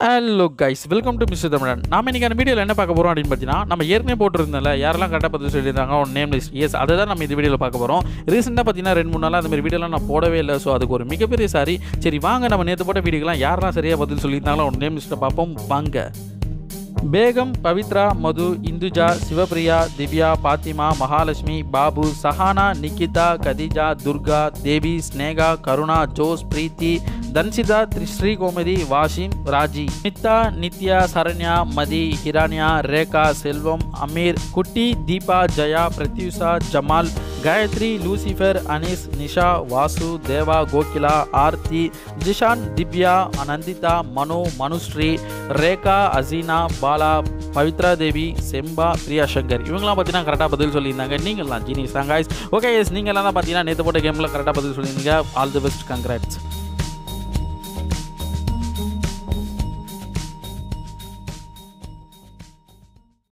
hello guys welcome to mister Tamilan நாம இன்னைக்கான வீடியோவில் என்ன பார்க்க போகிறோம் அப்படின்னு பார்த்தீங்கன்னா நம்ம ஏற்கனவே போட்டிருந்தோம்ல யாரெல்லாம் கரெக்டாக பதில் சொல்லியிருந்தாங்க ஒரு நேம் லிஸ்ட் எஸ் அதை தான் நம்ம இந்த வீடியோவில் பார்க்க போகிறோம் ரீசெண்டாக பார்த்தீங்கன்னா ரெண்டு மூணு நாளாக அந்த மாதிரி வீடியோலாம் நான் போடவே இல்லை ஸோ அதுக்கு ஒரு மிகப்பெரிய சாரி சரி வாங்க நம்ம நேற்று போட்ட வீடியோலாம் யாரெல்லாம் சரியாக பதில் சொல்லியிருந்தாங்களோ ஒரு நேம் லிஸ்ட்டை பார்ப்போம் வாங்க பேகம் பவித்ரா மது இந்துஜா சிவபிரியா திவ்யா பாத்திமா மகாலட்சுமி பாபு சஹானா நிக்கிதா கதிஜா துர்கா தேவி ஸ்னேகா கருணா ஜோஸ் பிரீத்தி தன்சிதா த்ரி ஸ்ரீகோமதி வாஷிம் ராஜி நித்தா நித்யா சரண்யா மதி ஹிரானியா ரேகா செல்வம் அமீர் குட்டி தீபா ஜயா பிரத்யூஷா ஜமால் காயத்ரி லூசிஃபர் அனீஸ் நிஷா வாசு தேவா கோகிலா ஆர்த்தி ஜிஷான் திவ்யா அனந்திதா மனு மனுஸ்ரீ ரேகா அசீனா பாலா பவித்ரா தேவி செம்பா பிரியா சங்கர் இவங்களாம் பார்த்தீங்கன்னா கரெக்டாக பதில் சொல்லியிருந்தாங்க நீங்களாம் ஜீனிஸ் தான் guys ஓகே எஸ் நீங்களாம் தான் பார்த்தீங்கன்னா நேற்று போட்ட கேமில் கரெக்டாக பதில் சொல்லியிருந்தீங்க ஆல் தி பெஸ்ட் கங்க்ராட்ஸ்